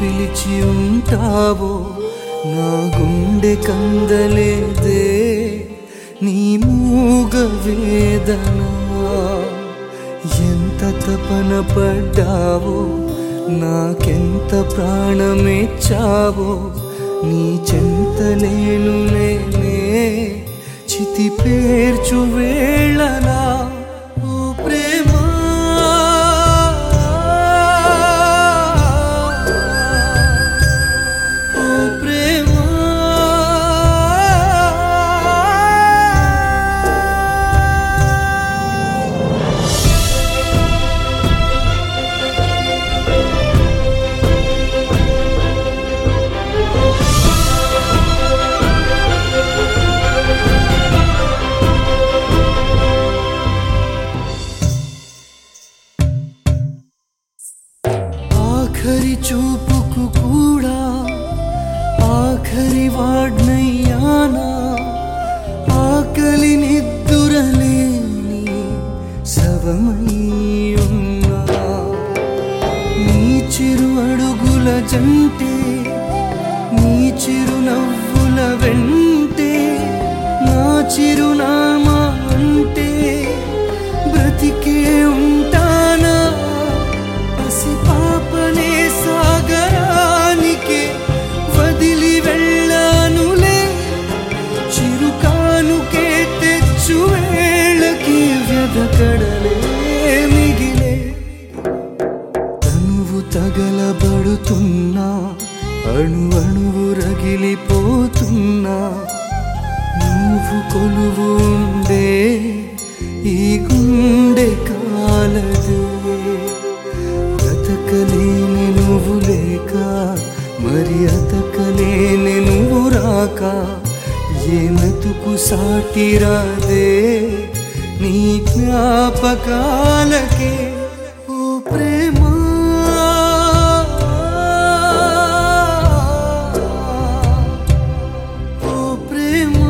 పిలిచి ఉంటావో నా గుండె కందలేదే నీ మూగ వేదన ఎంత తపన పడ్డావో నాకెంత ప్రాణమేచ్చావో నీ చెంత నేను నేనే చితి పేర్చు వేళలా ఓ ప్రేమా ఓ ప్రేమా ఆఖరి చూపుకు కూడా ఆఖరి వాడ్నయ్యానా ఆకలి నిద్దురలేని శవమై ఉన్నా నీ చిరు అడుగుల జంటే నీ చిరు నవ్వుల వెంటే నా చిరునామా అంటే బ్రతికే ఉంటానా పసి పాపనే సాగరానికే వదిలి వెళ్ళానులే చిరుకానుకే తెచ్చు వేళకి వ్యధకడలే మిగిలే తనువు తగలబడుతున్నా అణు అణువు రగిలిపోతున్నా నువ్వు కొలువు ఉండే ఈ గుండె కాలదే బ్రతకలేని నువ్వు లేక మరి అతకలేని నువ్వు రాక ఏ మెతుకు సాటిరాదే నీ జ్ఞాపకాలకే ఓ ప్రేమా ఓ ప్రేమా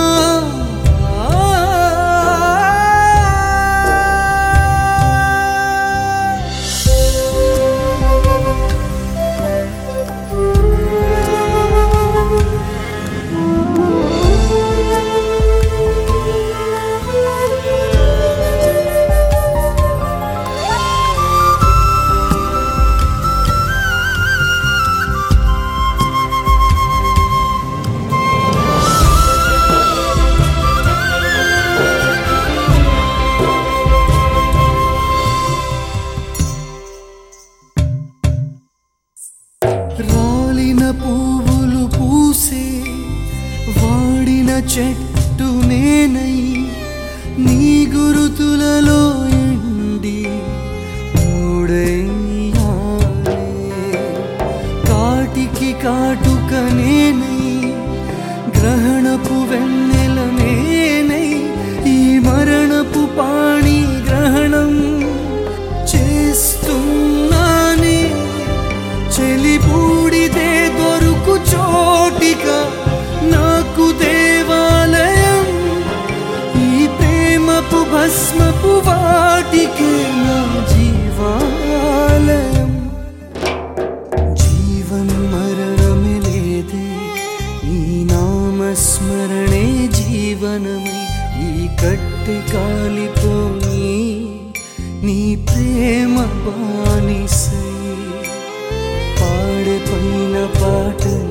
రాలిన పువ్వులు పూసే వాడిన చెట్టు నేనై నీ గురుతులలో ఎండి మూడయ్యానే కాటికి కాటుక నేనై గ్రహణపు వెన్నెల నేనై ఈ మరణపు పాణి గ్రహణం చేస్తున్నానే చెలి బూడిదే దొరుకు చోటిక నాకు దేవాలయం ఈ ప్రేమపు భస్మపు వాటికే నా జీవాలయం జీవన్ మరణమే లేదే నీ నామస్మరణే జీవనమై ఈ కట్టె కాలిపోని నీ ప్రేమ బానిసై పాడే పైన పాట